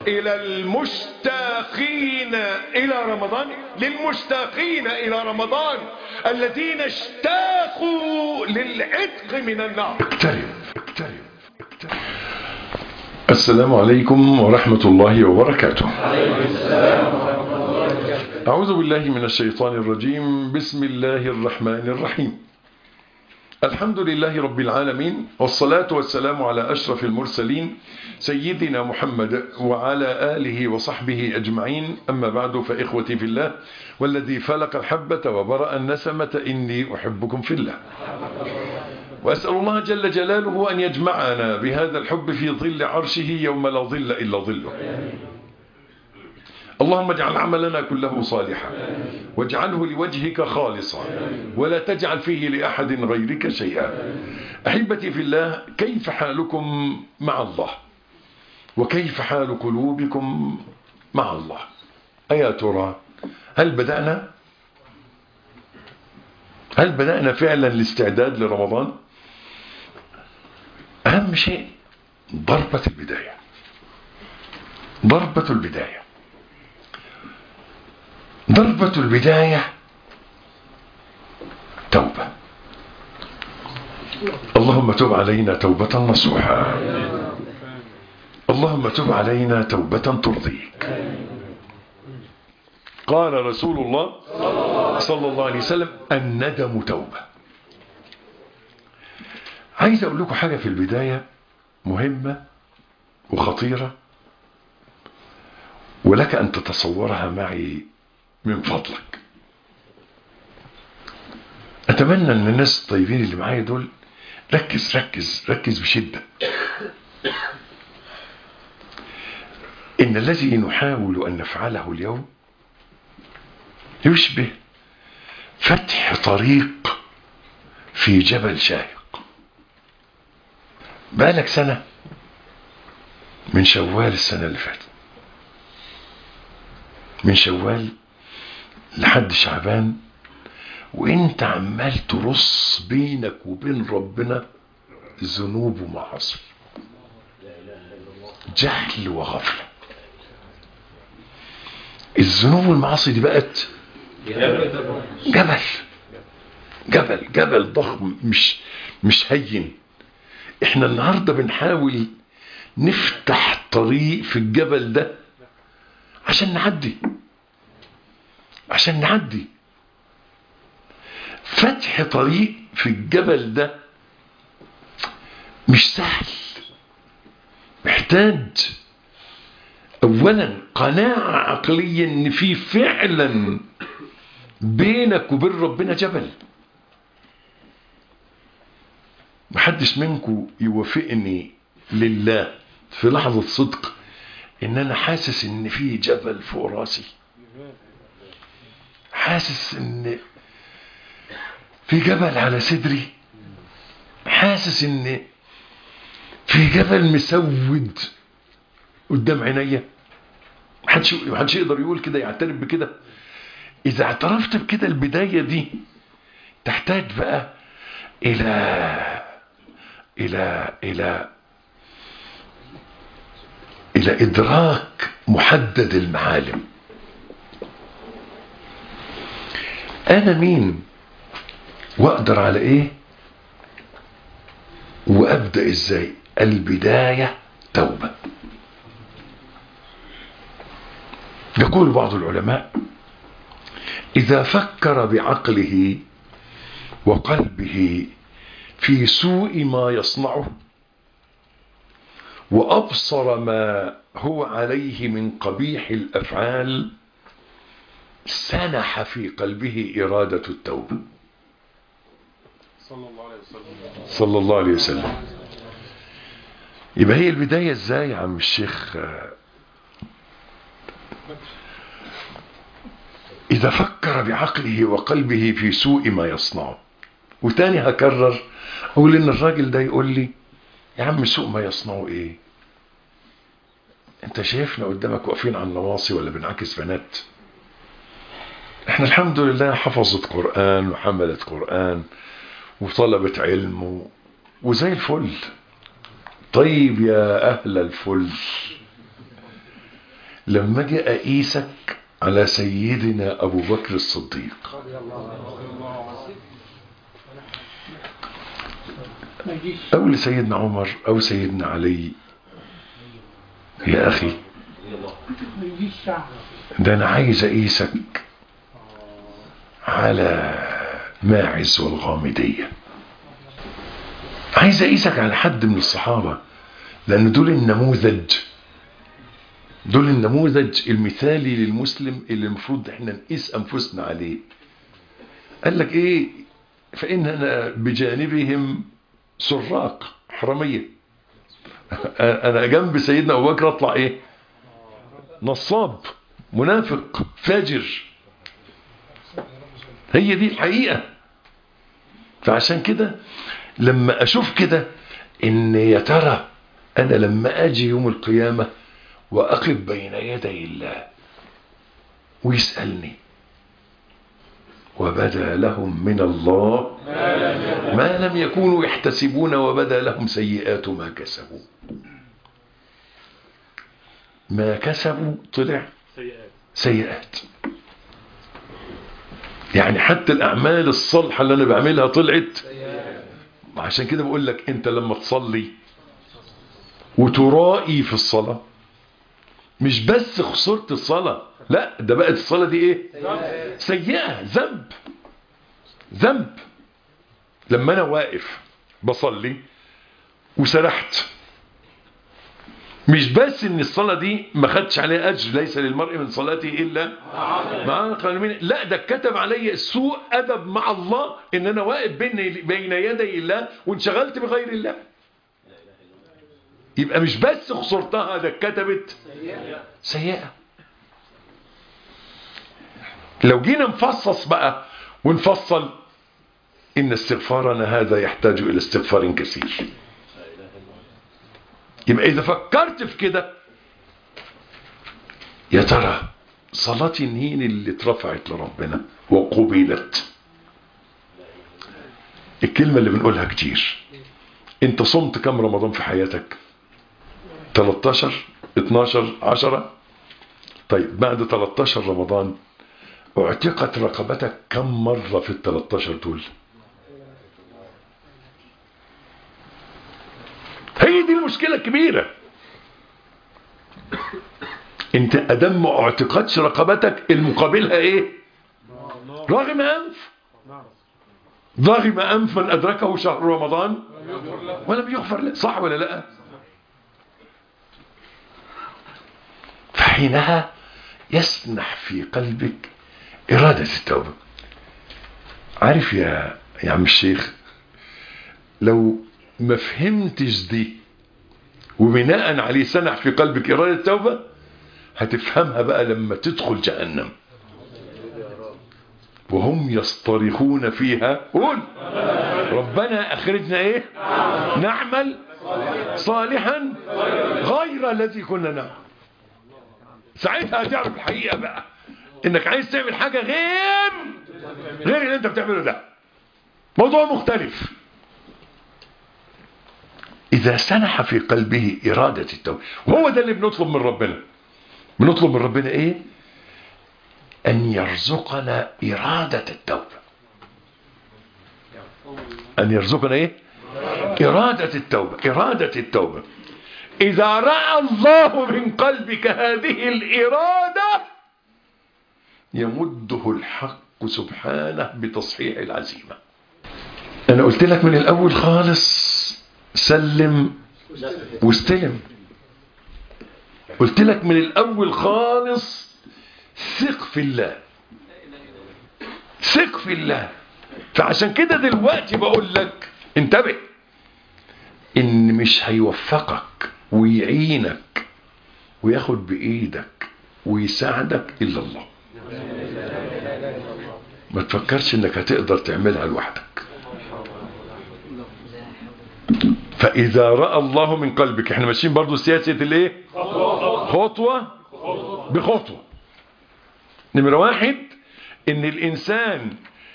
إلى المشتاقين إلى رمضان للمشتاقين إلى رمضان الذين اشتاقوا للعتق من النار اقترب اقترب اقترب السلام عليكم ورحمة الله وبركاته أعوذ بالله من الشيطان الرجيم بسم الله الرحمن الرحيم الحمد لله رب العالمين والصلاة والسلام على أشرف المرسلين سيدنا محمد وعلى آله وصحبه أجمعين أما بعد فإخوتي في الله والذي فلق الحبة وبرأ النسمة إني أحبكم في الله وأسأل الله جل جلاله أن يجمعنا بهذا الحب في ظل عرشه يوم لا ظل إلا ظله اللهم اجعل عملنا كله صالحا واجعله لوجهك خالصا ولا تجعل فيه لأحد غيرك شيئا أحبتي في الله كيف حالكم مع الله وكيف حال قلوبكم مع الله أيا ترى هل بدأنا هل بدأنا فعلا الاستعداد لرمضان أهم شيء ضربة البداية ضربة البداية ضربة البداية توبة اللهم تب علينا توبة نصوحا اللهم تب علينا توبة ترضيك قال رسول الله صلى الله عليه وسلم الندم توبة عايز أقول لكم حاجة في البداية مهمة وخطيرة ولك أن تتصورها معي من فضلك أتمنى أن الناس الطيبين اللي معايا دول ركز ركز ركز بشدة إن الذي نحاول أن نفعله اليوم يشبه فتح طريق في جبل شاهق بقالك سنة من شوال السنة اللي فاتت من شوال لحد شعبان وانت عمال ترص بينك وبين ربنا ذنوب ومعاصي جهل وغفله الذنوب والمعاصي دي بقت جبل جبل جبل ضخم مش مش هين احنا النهارده بنحاول نفتح طريق في الجبل ده عشان نعدي عشان نعدي فتح طريق في الجبل ده مش سهل محتاج اولا قناعة عقلية ان في فعلا بينك وبين ربنا جبل محدش منكم يوافقني لله في لحظة صدق ان انا حاسس ان في جبل فوق راسي حاسس ان في جبل على صدري حاسس ان في جبل مسود قدام عينيا محدش محدش يقدر يقول كده يعترف بكده اذا اعترفت بكده البدايه دي تحتاج بقى الى الى الى الى ادراك محدد المعالم انا مين واقدر على ايه وابدا ازاي البدايه توبه يقول بعض العلماء اذا فكر بعقله وقلبه في سوء ما يصنعه وابصر ما هو عليه من قبيح الافعال سنح في قلبه اراده التوبه صلى الله عليه وسلم صلى الله عليه وسلم يبقى هي البداية ازاي يا عم الشيخ إذا فكر بعقله وقلبه في سوء ما يصنعه وتاني هكرر أقول إن الراجل ده يقول لي يا عم سوء ما يصنعه إيه أنت شايفنا قدامك واقفين على النواصي ولا بنعكس بنات احنا الحمد لله حفظت قرآن وحملت قرآن وطلبت علم و... وزي الفل طيب يا أهل الفل لما اجي اقيسك على سيدنا ابو بكر الصديق او لسيدنا عمر او سيدنا علي يا اخي ده انا عايز اقيسك على ماعز والغامدية عايز اقيسك على حد من الصحابة لان دول النموذج دول النموذج المثالي للمسلم اللي المفروض احنا نقيس انفسنا عليه قال لك ايه فاننا بجانبهم سراق حرامية انا جنب سيدنا ابو بكر اطلع ايه نصاب منافق فاجر هي دي الحقيقة فعشان كده لما اشوف كده ان يا ترى انا لما اجي يوم القيامة واقف بين يدي الله ويسألني وبدا لهم من الله ما لم يكونوا يحتسبون وبدا لهم سيئات ما كسبوا ما كسبوا طلع سيئات يعني حتى الأعمال الصالحة اللي أنا بعملها طلعت عشان كده بقول لك أنت لما تصلي وترائي في الصلاة مش بس خسرت الصلاة لا ده بقت الصلاة دي ايه سيئة ذنب ذنب لما انا واقف بصلي وسرحت مش بس ان الصلاة دي ما خدش عليها اجر ليس للمرء من صلاته الا مع قلمين لا ده كتب علي سوء ادب مع الله ان انا واقف بين بين يدي الله وانشغلت بغير الله يبقى مش بس خسرتها ده كتبت سيئة لو جينا نفصص بقى ونفصل إن استغفارنا هذا يحتاج إلى استغفار كثير يبقى إذا فكرت في كده يا ترى صلاة النين اللي اترفعت لربنا وقبلت الكلمة اللي بنقولها كتير انت صمت كم رمضان في حياتك 13 12 10 طيب بعد 13 رمضان اعتقت رقبتك كم مرة في ال 13 دول هي دي المشكلة الكبيرة انت ادم ما اعتقدش رقبتك المقابلها ايه راغم انف ضاغم انف من ادركه شهر رمضان ولم يغفر له صح ولا لا فحينها يسنح في قلبك إرادة التوبة عارف يا يا عم الشيخ لو ما فهمتش دي وبناء عليه سنح في قلبك إرادة التوبة هتفهمها بقى لما تدخل جهنم وهم يصطرخون فيها قول ربنا أخرجنا إيه نعمل صالحا غير الذي كنا نعمل ساعتها هتعرف الحقيقة بقى انك عايز تعمل حاجة غير غير اللي انت بتعمله ده موضوع مختلف اذا سنح في قلبه ارادة التوبة وهو ده اللي بنطلب من ربنا بنطلب من ربنا ايه ان يرزقنا ارادة التوبة ان يرزقنا ايه ارادة التوبة ارادة التوبة إذا رأى الله من قلبك هذه الإرادة يمده الحق سبحانه بتصحيح العزيمة أنا قلت لك من الأول خالص سلم واستلم قلت لك من الأول خالص ثق في الله ثق في الله فعشان كده دلوقتي بقول لك انتبه ان مش هيوفقك ويعينك وياخد بإيدك ويساعدك إلا الله ما تفكرش انك هتقدر تعملها لوحدك فإذا رأى الله من قلبك احنا ماشيين برضو سياسة الايه خطوة بخطوة نمرة واحد ان الانسان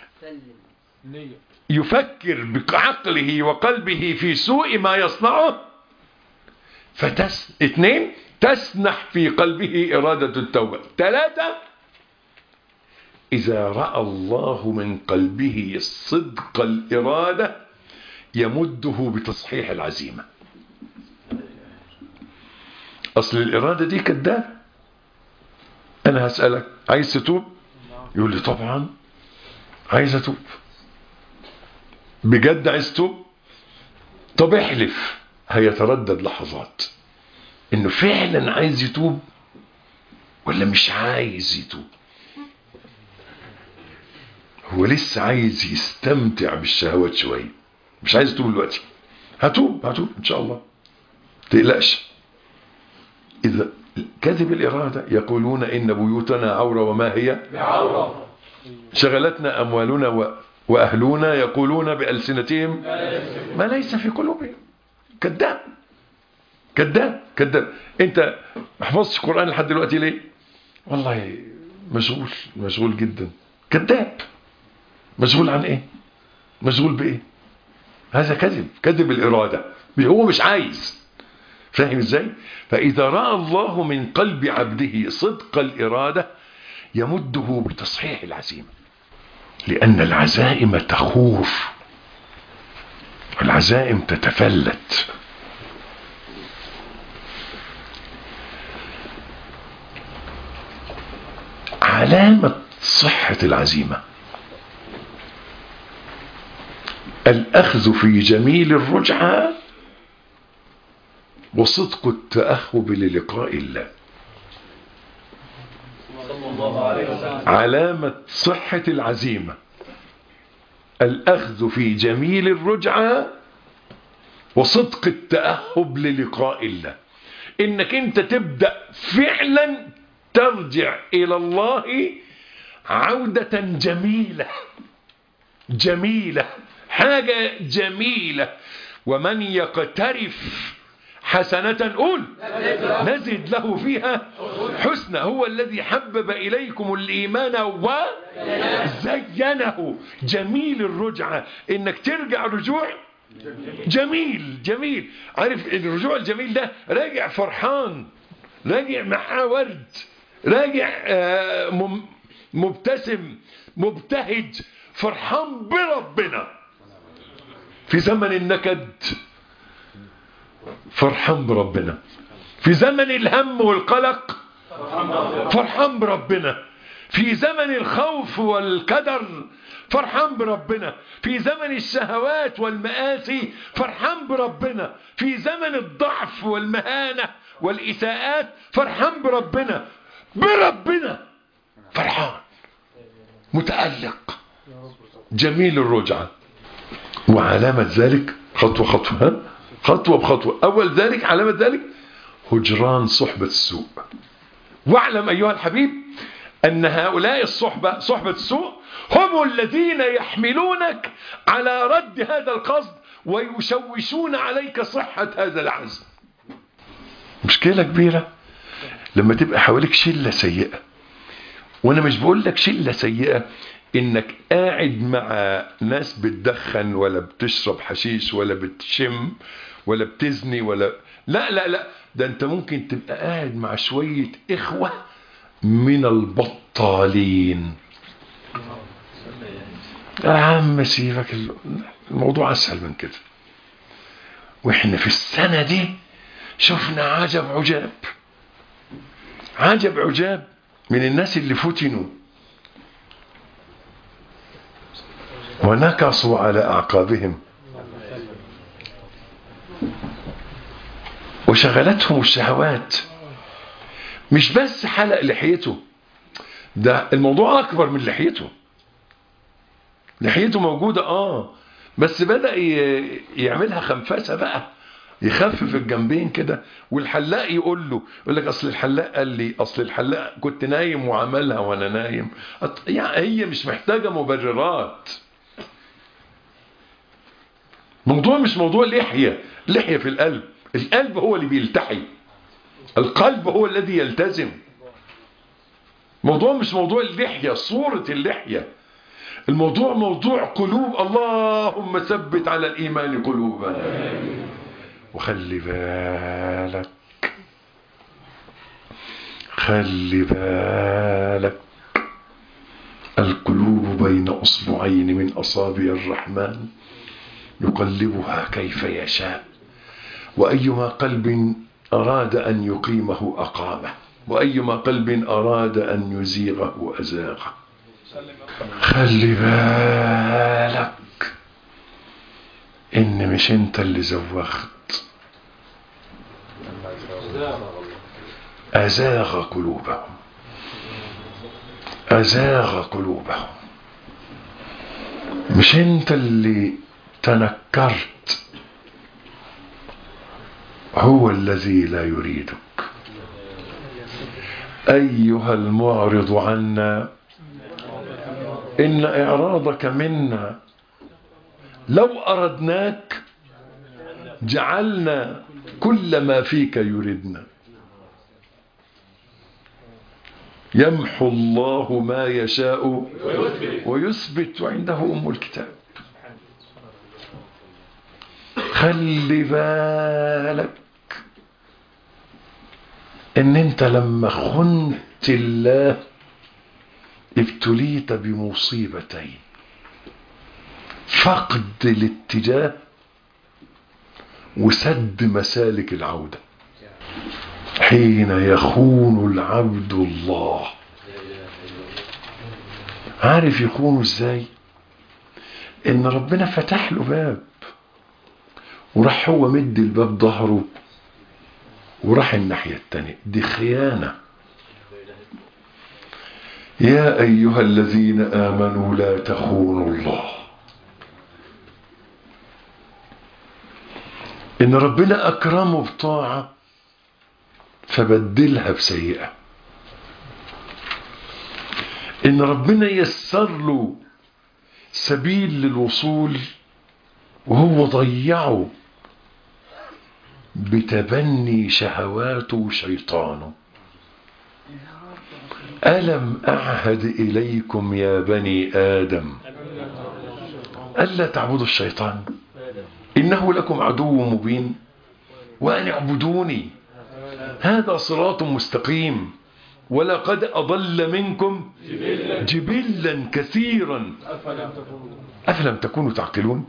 يفكر بعقله وقلبه في سوء ما يصنعه فتس اثنين تسنح في قلبه إرادة التوبة ثلاثة إذا رأى الله من قلبه صدق الإرادة يمده بتصحيح العزيمة أصل الإرادة دي كدابة أنا هسألك عايز تتوب يقول لي طبعا عايز أتوب بجد عايز تتوب طب احلف هيتردد لحظات انه فعلا عايز يتوب ولا مش عايز يتوب هو لسه عايز يستمتع بالشهوات شوية مش عايز يتوب دلوقتي هتوب هتوب ان شاء الله تقلقش اذا كذب الإرادة يقولون إن بيوتنا عورة وما هي بعورة شغلتنا أموالنا و... وأهلنا يقولون بألسنتهم ما ليس في قلوبهم كذاب كذاب كذاب انت ما حفظتش القرآن لحد دلوقتي ليه والله مشغول مشغول جدا كذاب مشغول عن ايه مشغول بايه هذا كذب كذب الإرادة هو مش عايز فاهم ازاي فإذا رأى الله من قلب عبده صدق الإرادة يمده بتصحيح العزيمة لأن العزائم تخور العزائم تتفلت علامة صحة العزيمة الأخذ في جميل الرجعة وصدق التأهب للقاء الله صلى الله عليه وسلم علامة صحة العزيمة الأخذ في جميل الرجعة وصدق التأهب للقاء الله إنك أنت تبدأ فعلا ترجع إلى الله عودة جميلة جميلة حاجة جميلة ومن يقترف حسنة قول نزد له فيها حسنى هو الذي حبب إليكم الإيمان وزينه جميل الرجعة إنك ترجع رجوع جميل جميل عارف الرجوع الجميل ده راجع فرحان راجع معاه ورد راجع آه، مم- مبتسم مبتهج فرحان بربنا في زمن النكد فرحان بربنا في زمن الهم والقلق فرحان بربنا في زمن الخوف والكدر فرحان بربنا في زمن الشهوات والمآسي فرحان بربنا في زمن الضعف والمهانة والإساءات فرحان بربنا بربنا فرحان متألق جميل الرجعة وعلامة ذلك خطوة خطوة ها؟ خطوة بخطوة أول ذلك علامة ذلك هجران صحبة السوء واعلم أيها الحبيب أن هؤلاء الصحبة صحبة السوء هم الذين يحملونك على رد هذا القصد ويشوشون عليك صحة هذا العزم مشكلة كبيرة لما تبقى حواليك شلة سيئة وانا مش بقول لك شلة سيئة انك قاعد مع ناس بتدخن ولا بتشرب حشيش ولا بتشم ولا بتزني ولا لا لا لا ده انت ممكن تبقى قاعد مع شوية اخوة من البطالين يا عم سيبك ال- الموضوع اسهل من كده واحنا في السنة دي شفنا عجب عجاب عجب عجاب من الناس اللي فتنوا ونكصوا على أعقابهم وشغلتهم الشهوات مش بس حلق لحيته ده الموضوع أكبر من لحيته لحيته موجودة آه بس بدأ ي- يعملها خنفسة بقى يخفف الجنبين كده والحلاق يقول له يقول لك اصل الحلاق قال لي اصل الحلاق كنت نايم وعملها وانا نايم أط- يعني هي مش محتاجه مبررات موضوع مش موضوع لحيه لحيه في القلب القلب هو اللي بيلتحي القلب هو الذي يلتزم موضوع مش موضوع اللحيه صوره اللحيه الموضوع موضوع قلوب اللهم ثبت على الايمان قلوبنا وخلي بالك خلي بالك القلوب بين أصبعين من أصابع الرحمن يقلبها كيف يشاء وأيما قلب أراد أن يقيمه أقامه وأيما قلب أراد أن يزيغه أزاغه خلي بالك إن مش أنت اللي زوغت أزاغ قلوبهم أزاغ قلوبهم مش أنت اللي تنكرت هو الذي لا يريدك أيها المعرض عنا إن إعراضك منا لو أردناك جعلنا كل ما فيك يردنا يمحو الله ما يشاء ويثبت وعنده أم الكتاب خلي بالك ان انت لما خنت الله ابتليت بمصيبتين فقد الاتجاه وسد مسالك العودة حين يخون العبد الله عارف يخونه ازاي ان ربنا فتح له باب وراح هو مد الباب ظهره وراح الناحية التانية دي خيانة يا أيها الذين آمنوا لا تخونوا الله إن ربنا أكرمه بطاعة فبدلها بسيئة إن ربنا يسر له سبيل للوصول وهو ضيعه بتبني شهواته وشيطانه ألم أعهد إليكم يا بني آدم ألا تعبدوا الشيطان إنه لكم عدو مبين وأن اعبدوني هذا صراط مستقيم ولقد أضل منكم جبلا كثيرا أفلم تكونوا تعقلون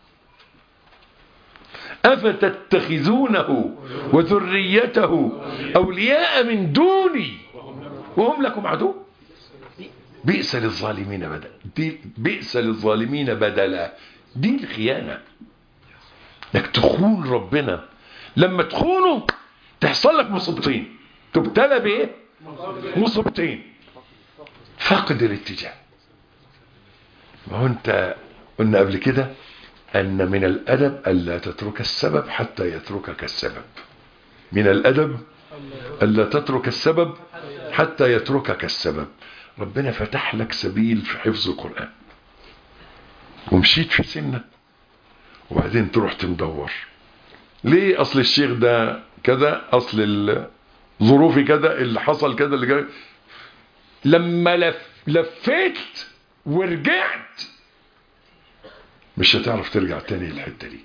أفتتخذونه وذريته أولياء من دوني وهم لكم عدو بئس للظالمين بدل دي بئس للظالمين بدلا دي الخيانة انك تخون ربنا لما تخونه تحصل لك مصيبتين تبتلى بايه مصيبتين فقد الاتجاه ما هو انت قلنا قبل كده أن من الأدب ألا تترك السبب حتى يتركك السبب من الأدب ألا تترك السبب حتى يتركك السبب ربنا فتح لك سبيل في حفظ القرآن ومشيت في سنة وبعدين تروح تمدور ليه أصل الشيخ ده كذا أصل ظروفي كذا اللي حصل كذا اللي جاي لما لف لفيت ورجعت مش هتعرف ترجع تاني للحته دي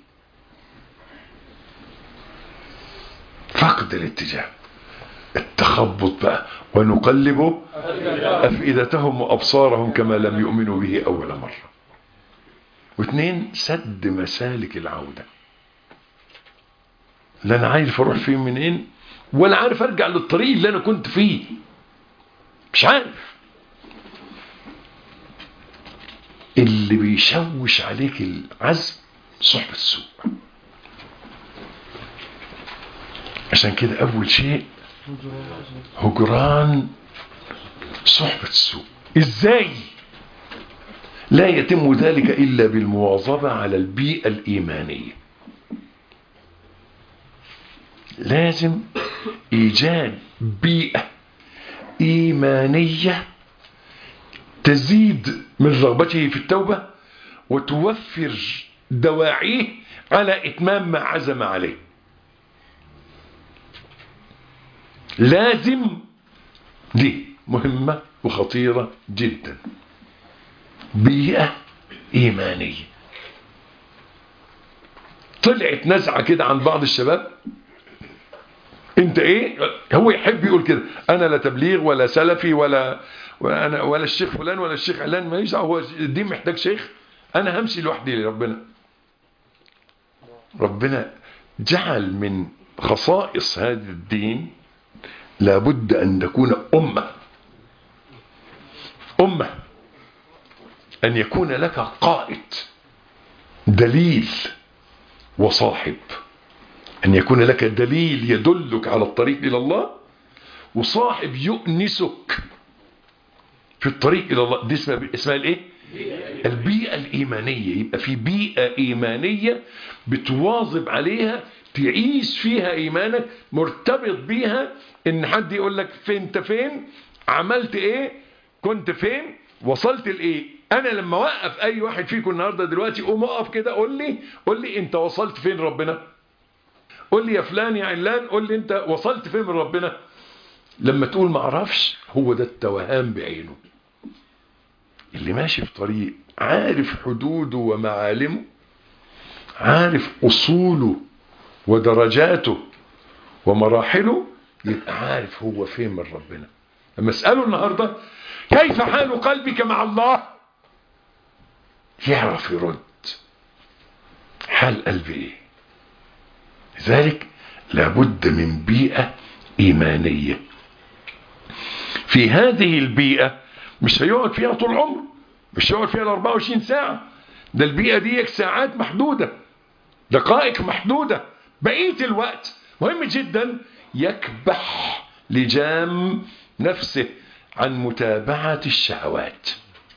فقد الاتجاه التخبط بقى ونقلب أفئدتهم وأبصارهم كما لم يؤمنوا به أول مرة واثنين سد مسالك العودة لا أنا عارف أروح فين منين ولا عارف أرجع للطريق اللي أنا كنت فيه مش عارف اللي بيشوش عليك العزم صحبة السوء عشان كده أول شيء هجران صحبة السوء إزاي لا يتم ذلك إلا بالمواظبة على البيئة الإيمانية لازم إيجاد بيئة إيمانية تزيد من رغبته في التوبة وتوفر دواعيه على إتمام ما عزم عليه لازم دي مهمة وخطيرة جدا بيئة إيمانية طلعت نزعة كده عن بعض الشباب انت ايه هو يحب يقول كده انا لا تبليغ ولا سلفي ولا وانا ولا الشيخ فلان ولا الشيخ علان ما دعوه هو الدين محتاج شيخ انا همشي لوحدي لربنا ربنا جعل من خصائص هذا الدين لابد ان نكون امه امه ان يكون لك قائد دليل وصاحب أن يكون لك دليل يدلك على الطريق إلى الله وصاحب يؤنسك في الطريق إلى الله دي اسمها, اسمها الإيه؟ البيئة الإيمانية يبقى في بيئة إيمانية بتواظب عليها تعيش فيها إيمانك مرتبط بيها إن حد يقول لك فين أنت فين عملت إيه كنت فين وصلت لإيه أنا لما أوقف أي واحد فيكم النهاردة دلوقتي قوم أقف كده قول لي قول لي أنت وصلت فين ربنا قول لي يا فلان يا علان قول لي انت وصلت فين من ربنا لما تقول ما اعرفش هو ده التوهان بعينه اللي ماشي في طريق عارف حدوده ومعالمه عارف اصوله ودرجاته ومراحله يبقى عارف هو فين من ربنا لما اساله النهارده كيف حال قلبك مع الله يعرف يرد حال قلبي ايه لذلك لابد من بيئة إيمانية في هذه البيئة مش هيقعد فيها طول عمره مش هيقعد فيها 24 ساعة ده البيئة دي ساعات محدودة دقائق محدودة بقية الوقت مهم جدا يكبح لجام نفسه عن متابعة الشهوات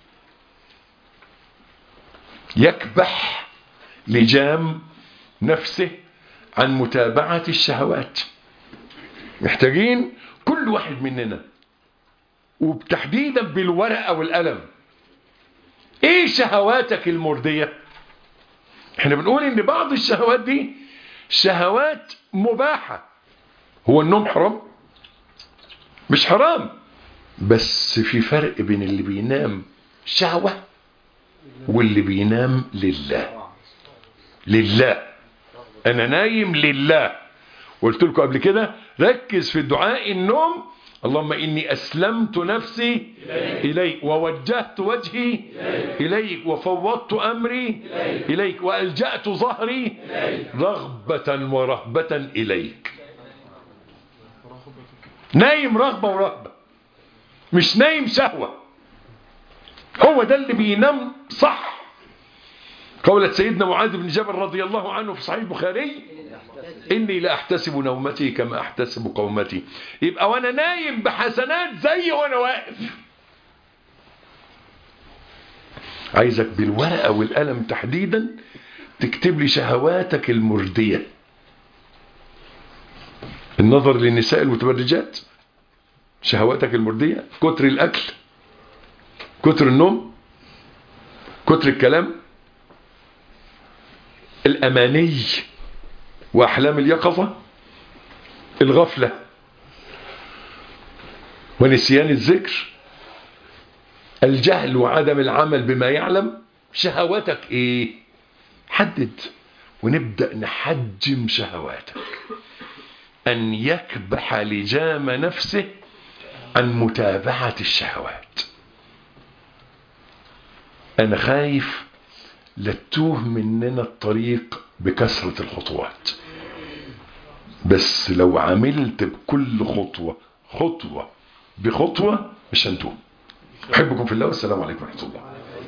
يكبح لجام نفسه عن متابعة الشهوات محتاجين كل واحد مننا وتحديدا بالورقة والقلم ايه شهواتك المردية احنا بنقول ان بعض الشهوات دي شهوات مباحة هو النوم حرام مش حرام بس في فرق بين اللي بينام شهوة واللي بينام لله لله انا نايم لله قلت لكم قبل كده ركز في الدعاء النوم اللهم اني اسلمت نفسي اليك ووجهت وجهي اليك وفوضت امري اليك والجات ظهري رغبه ورهبه اليك نايم رغبه ورهبه مش نايم شهوه هو ده اللي بينام صح قولة سيدنا معاذ بن جبل رضي الله عنه في صحيح البخاري إني لا أحتسب نومتي كما أحتسب قومتي يبقى وأنا نايم بحسنات زي وأنا واقف عايزك بالورقة والقلم تحديدا تكتب لي شهواتك المردية النظر للنساء المتبرجات شهواتك المردية كتر الأكل كتر النوم كتر الكلام الأماني وأحلام اليقظة الغفلة ونسيان الذكر الجهل وعدم العمل بما يعلم شهواتك ايه حدد ونبدأ نحجم شهواتك أن يكبح لجام نفسه عن متابعة الشهوات أنا خايف لتوه مننا الطريق بكثرة الخطوات بس لو عملت بكل خطوة خطوة بخطوة مش هنتوه أحبكم في الله والسلام عليكم ورحمة الله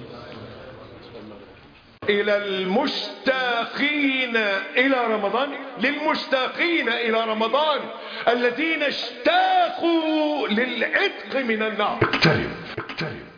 إلى المشتاقين إلى رمضان للمشتاقين إلى رمضان الذين اشتاقوا للعتق من النار اقترب اقترب